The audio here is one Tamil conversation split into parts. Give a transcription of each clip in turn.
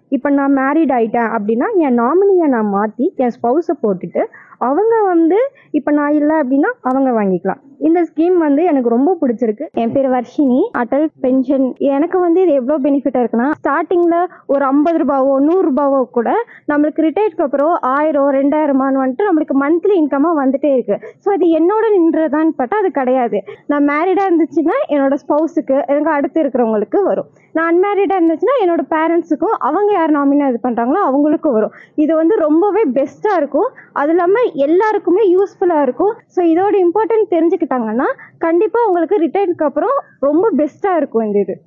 இப்போ நான் மேரிட் ஆயிட்டேன் அப்படின்னா என் நாமினியை நான் மாற்றி என் ஸ்பௌஸை போட்டுட்டு அவங்க வந்து இப்போ நான் இல்லை அப்படின்னா அவங்க வாங்கிக்கலாம் இந்த ஸ்கீம் வந்து எனக்கு ரொம்ப பிடிச்சிருக்கு என் பேர் வர்ஷினி அடல் பென்ஷன் எனக்கு வந்து இது எவ்வளோ பெனிஃபிட்டாக இருக்குன்னா ஸ்டார்டிங்கில் ஒரு ஐம்பது ரூபாவோ நூறுரூபாவோ கூட நம்மளுக்கு ரிட்டையர்ட்க்கு அப்புறம் ஆயிரம் ரெண்டாயிரமான்னு வந்துட்டு நம்மளுக்கு மந்த்லி இன்கமாக வந்துட்டே இருக்கு ஸோ இது என்னோட நின்றதான்னு பார்த்தா அது கிடையாது நான் மேரிடாக இருந்துச்சுன்னா என்னோட ஸ்பௌஸுக்கு எனக்கு அடுத்து இருக்கிறவங்களுக்கு வரும் நான் அன்மேரிடாக இருந்துச்சுன்னா என்னோட பேரண்ட்ஸுக்கும் அவங்க யார் நாமினா இது பண்ணுறாங்களோ அவங்களுக்கும் வரும் இது வந்து ரொம்பவே பெஸ்ட்டாக இருக்கும் அது இல்லாமல் எல்லாருக்குமே யூஸ்ஃபுல்லாக இருக்கும் ஸோ இதோட இம்பார்ட்டன்ட் தெரிஞ்சுக்கிட்டாங்கன்னா கண்டிப்பாக உங்களுக்கு ரிட்டையர்க்கு அப்புறம் ரொம்ப பெஸ்ட்டாக இருக்கும் இந்த இது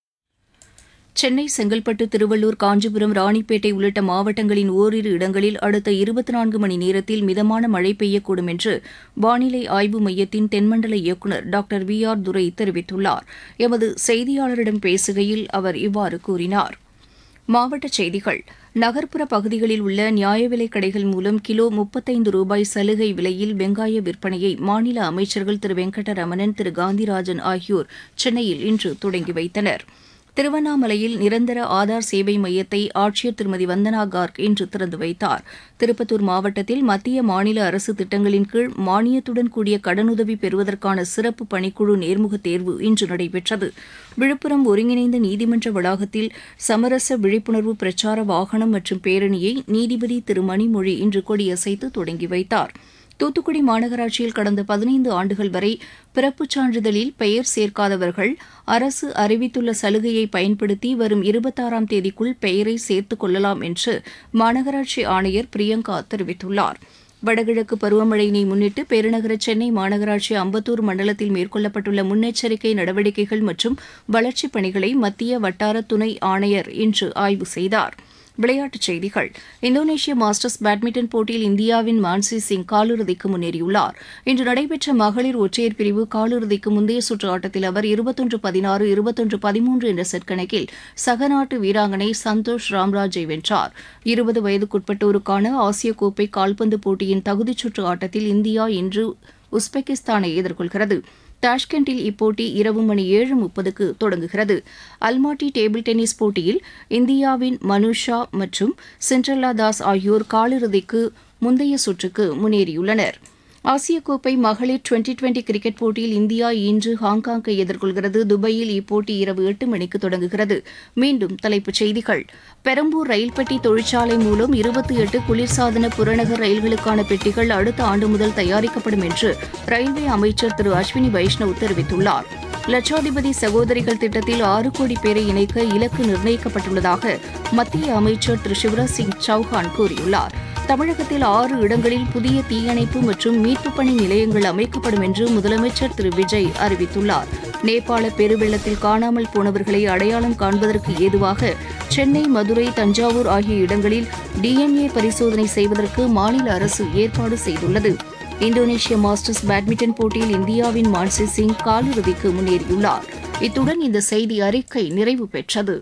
சென்னை செங்கல்பட்டு திருவள்ளூர் காஞ்சிபுரம் ராணிப்பேட்டை உள்ளிட்ட மாவட்டங்களின் ஓரிரு இடங்களில் அடுத்த இருபத்தி நான்கு மணி நேரத்தில் மிதமான மழை பெய்யக்கூடும் என்று வானிலை ஆய்வு மையத்தின் தென்மண்டல இயக்குநர் டாக்டர் வி ஆர் துரை தெரிவித்துள்ளார் எமது செய்தியாளரிடம் பேசுகையில் அவர் இவ்வாறு கூறினார் மாவட்டச் செய்திகள் நகர்ப்புற பகுதிகளில் உள்ள நியாய விலைக் கடைகள் மூலம் கிலோ முப்பத்தைந்து ரூபாய் சலுகை விலையில் வெங்காய விற்பனையை மாநில அமைச்சர்கள் திரு வெங்கடரமணன் திரு காந்திராஜன் ஆகியோர் சென்னையில் இன்று தொடங்கி வைத்தனர் திருவண்ணாமலையில் நிரந்தர ஆதார் சேவை மையத்தை ஆட்சியர் திருமதி வந்தனா கார்க் இன்று திறந்து வைத்தார் திருப்பத்தூர் மாவட்டத்தில் மத்திய மாநில அரசு திட்டங்களின் கீழ் மானியத்துடன் கூடிய கடனுதவி பெறுவதற்கான சிறப்பு பணிக்குழு நேர்முக தேர்வு இன்று நடைபெற்றது விழுப்புரம் ஒருங்கிணைந்த நீதிமன்ற வளாகத்தில் சமரச விழிப்புணர்வு பிரச்சார வாகனம் மற்றும் பேரணியை நீதிபதி திரு மணிமொழி இன்று கொடியசைத்து தொடங்கி வைத்தார் தூத்துக்குடி மாநகராட்சியில் கடந்த பதினைந்து ஆண்டுகள் வரை பிறப்புச் சான்றிதழில் பெயர் சேர்க்காதவர்கள் அரசு அறிவித்துள்ள சலுகையை பயன்படுத்தி வரும் இருபத்தாறாம் தேதிக்குள் பெயரை சேர்த்துக் கொள்ளலாம் என்று மாநகராட்சி ஆணையர் பிரியங்கா தெரிவித்துள்ளார் வடகிழக்கு பருவமழையினை முன்னிட்டு பெருநகர சென்னை மாநகராட்சி அம்பத்தூர் மண்டலத்தில் மேற்கொள்ளப்பட்டுள்ள முன்னெச்சரிக்கை நடவடிக்கைகள் மற்றும் வளர்ச்சிப் பணிகளை மத்திய வட்டார துணை ஆணையர் இன்று ஆய்வு செய்தார் விளையாட்டுச் செய்திகள் இந்தோனேஷிய மாஸ்டர்ஸ் பேட்மிண்டன் போட்டியில் இந்தியாவின் மான்சி சிங் காலிறுதிக்கு முன்னேறியுள்ளார் இன்று நடைபெற்ற மகளிர் ஒற்றையர் பிரிவு காலிறுதிக்கு முந்தைய சுற்று ஆட்டத்தில் அவர் இருபத்தொன்று பதினாறு இருபத்தொன்று பதிமூன்று என்ற செட் கணக்கில் சகநாட்டு வீராங்கனை சந்தோஷ் ராம்ராஜை வென்றார் இருபது வயதுக்குட்பட்டோருக்கான ஆசிய கோப்பை கால்பந்து போட்டியின் தகுதிச் சுற்று ஆட்டத்தில் இந்தியா இன்று உஸ்பெகிஸ்தானை எதிர்கொள்கிறது தாஷ்கண்டில் இப்போட்டி இரவு மணி ஏழு முப்பதுக்கு தொடங்குகிறது அல்மாட்டி டேபிள் டென்னிஸ் போட்டியில் இந்தியாவின் மனுஷா மற்றும் சிண்ட்ரல்லா தாஸ் ஆகியோர் காலிறுதிக்கு முந்தைய சுற்றுக்கு முன்னேறியுள்ளனர் ஆசிய கோப்பை மகளிர் டுவெண்டி டுவெண்டி கிரிக்கெட் போட்டியில் இந்தியா இன்று ஹாங்காங்கை எதிர்கொள்கிறது துபாயில் இப்போட்டி இரவு எட்டு மணிக்கு தொடங்குகிறது மீண்டும் தலைப்புச் செய்திகள் பெரம்பூர் ரயில் பெட்டி தொழிற்சாலை மூலம் இருபத்தி எட்டு குளிர்சாதன புறநகர் ரயில்களுக்கான பெட்டிகள் அடுத்த ஆண்டு முதல் தயாரிக்கப்படும் என்று ரயில்வே அமைச்சர் திரு அஸ்வினி வைஷ்ணவ் தெரிவித்துள்ளார் லட்சாதிபதி சகோதரிகள் திட்டத்தில் ஆறு கோடி பேரை இணைக்க இலக்கு நிர்ணயிக்கப்பட்டுள்ளதாக மத்திய அமைச்சர் திரு சிவராஜ் சிங் சௌஹான் கூறியுள்ளார் தமிழகத்தில் ஆறு இடங்களில் புதிய தீயணைப்பு மற்றும் மீட்புப் பணி நிலையங்கள் அமைக்கப்படும் என்று முதலமைச்சர் திரு விஜய் அறிவித்துள்ளார் நேபாள பெருவெள்ளத்தில் காணாமல் போனவர்களை அடையாளம் காண்பதற்கு ஏதுவாக சென்னை மதுரை தஞ்சாவூர் ஆகிய இடங்களில் டிஎன்ஏ பரிசோதனை செய்வதற்கு மாநில அரசு ஏற்பாடு செய்துள்ளது இந்தோனேஷிய மாஸ்டர்ஸ் பேட்மிண்டன் போட்டியில் இந்தியாவின் மான்சி சிங் காலிறுதிக்கு முன்னேறியுள்ளார் இத்துடன் இந்த செய்தி அறிக்கை நிறைவு பெற்றது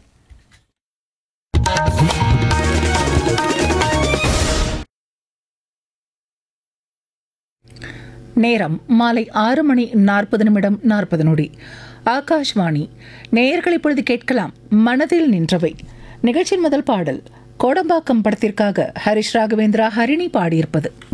நேரம் மாலை ஆறு மணி நாற்பது நிமிடம் நாற்பது நொடி ஆகாஷ்வாணி நேயர்கள் இப்பொழுது கேட்கலாம் மனதில் நின்றவை நிகழ்ச்சியின் முதல் பாடல் கோடம்பாக்கம் படத்திற்காக ஹரிஷ் ராகவேந்திரா ஹரிணி பாடியிருப்பது